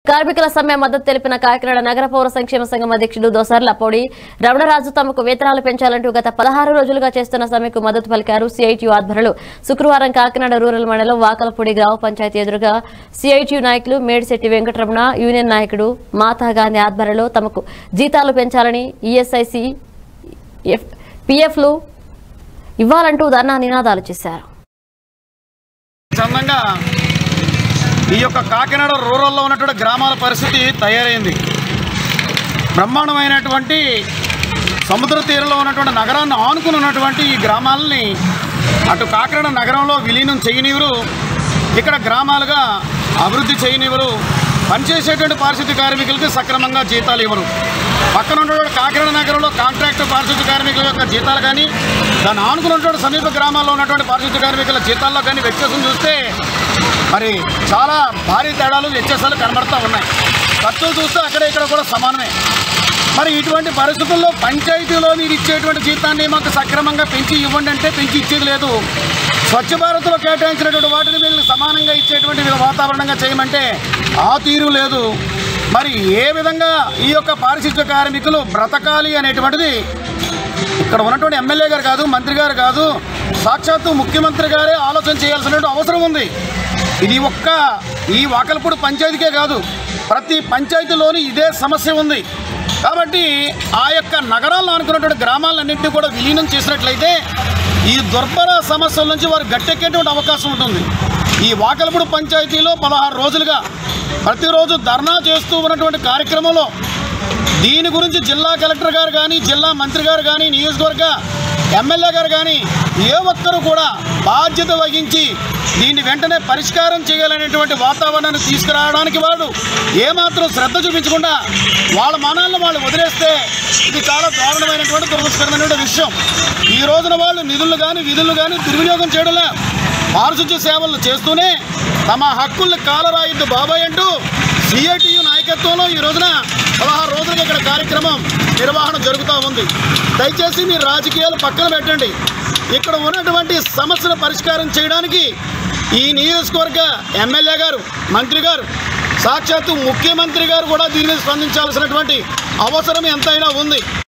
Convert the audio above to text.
కార్మికుల సమ్మె మద్దతు తెలిపిన కాకినాడ నగర పౌర సంక్షేమ సంఘం అధ్యక్షుడు దోసర్ల పొడి రమణరాజు తమకు వేతనాలు పెంచాలంటూ గత పదహారు రోజులుగా చేస్తున్న సమ్మెకు మద్దతు పలికారు సిఐటియు ఆధ్వర్యంలో శుక్రవారం కాకినాడ రూరల్ మండలం వాకలపూడి గ్రామ పంచాయతీ ఎదురుగా సిఐటియు నాయకులు మేడిశెట్టి వెంకటరమణ యూనియన్ నాయకుడు మాతా గాంధీ ఆధ్వర్యంలో తమకు జీతాలు పెంచాలని ఈఎస్ఐసి పిఎఫ్లు ఇవ్వాలంటూ ధర్నా నినాదాలు చేశారు చందంగా ఈ యొక్క కాకినాడ రూరల్లో ఉన్నటువంటి గ్రామాల పరిస్థితి తయారైంది బ్రహ్మాండమైనటువంటి సముద్ర తీరంలో ఉన్నటువంటి నగరాన్ని ఆనుకుని ఉన్నటువంటి ఈ గ్రామాలని అటు కాకినాడ నగరంలో విలీనం చేయనివ్వరు ఇక్కడ గ్రామాలుగా అభివృద్ధి చేయనివ్వరు పనిచేసేటువంటి పారిశుద్ధ్య కార్మికులకి సక్రమంగా జీతాలు ఇవ్వరు పక్కన ఉన్నటువంటి కాకినాడ నగరంలో కాంట్రాక్ట్ పారిశుద్ధ్య కార్మికుల యొక్క జీతాలు కానీ దాన్ని ఆనుకుని ఉన్నటువంటి సమీప గ్రామాల్లో ఉన్నటువంటి పారిశుద్ధ్య కార్మికుల జీతాల్లో కానీ వ్యత్యాసం చూస్తే మరి చాలా భారీ తేడాలు వ్యత్యాసాలు కనబడతా ఉన్నాయి ఖర్చులు చూస్తే అక్కడ ఇక్కడ కూడా సమానమే మరి ఇటువంటి పరిస్థితుల్లో పంచాయతీలో మీరు ఇచ్చేటువంటి జీతాన్ని మాకు సక్రమంగా పెంచి ఇవ్వండి అంటే పెంచి ఇచ్చేది లేదు స్వచ్ఛ భారత్లో కేటాయించినటువంటి వాటిని మీరు సమానంగా ఇచ్చేటువంటి మీరు వాతావరణంగా చేయమంటే ఆ తీరు లేదు మరి ఏ విధంగా ఈ యొక్క పారిశుద్ధ్య కార్మికులు బ్రతకాలి అనేటువంటిది ఇక్కడ ఉన్నటువంటి ఎమ్మెల్యే గారు కాదు మంత్రి గారు కాదు సాక్షాత్తు ముఖ్యమంత్రి గారే ఆలోచన చేయాల్సినటువంటి అవసరం ఉంది ఇది ఒక్క ఈ వాకల్పూడి పంచాయతీకే కాదు ప్రతి పంచాయతీలోని ఇదే సమస్య ఉంది కాబట్టి ఆ యొక్క నగరాలను అనుకున్నటువంటి గ్రామాలన్నింటినీ కూడా విలీనం చేసినట్లయితే ఈ దుర్భర సమస్యల నుంచి వారు గట్టెక్కేటువంటి అవకాశం ఉంటుంది ఈ వాకల్పూడి పంచాయతీలో పదహారు రోజులుగా ప్రతిరోజు ధర్నా చేస్తూ ఉన్నటువంటి కార్యక్రమంలో దీని గురించి జిల్లా కలెక్టర్ గారు కానీ జిల్లా మంత్రి గారు కానీ నియోజకవర్గ ఎమ్మెల్యే గారు కానీ ఏ ఒక్కరు కూడా బాధ్యత వహించి దీన్ని వెంటనే పరిష్కారం చేయాలనేటువంటి వాతావరణాన్ని తీసుకురావడానికి వాళ్ళు ఏమాత్రం శ్రద్ధ చూపించకుండా వాళ్ళ మానాలను వాళ్ళు వదిలేస్తే ఇది చాలా దారుణమైనటువంటి దురదృష్టకరమైనటువంటి విషయం ఈ రోజున వాళ్ళు నిధులు కానీ విధులు కానీ దుర్వినియోగం చేయడంలే పారిశుద్ధ్య సేవలు చేస్తూనే తమ హక్కుల్ని కాలరాయిద్దు బాబాయ్ అంటూ సిఐటియు నాయకత్వంలో ఈ రోజున పదహారు రోజులుగా ఇక్కడ కార్యక్రమం నిర్వహణ జరుగుతూ ఉంది దయచేసి మీరు రాజకీయాలు పక్కన పెట్టండి ఇక్కడ ఉన్నటువంటి సమస్యను పరిష్కారం చేయడానికి ఈ నియోజకవర్గ ఎమ్మెల్యే గారు మంత్రి గారు సాక్షాత్తు ముఖ్యమంత్రి గారు కూడా దీని మీద స్పందించాల్సినటువంటి అవసరం ఎంతైనా ఉంది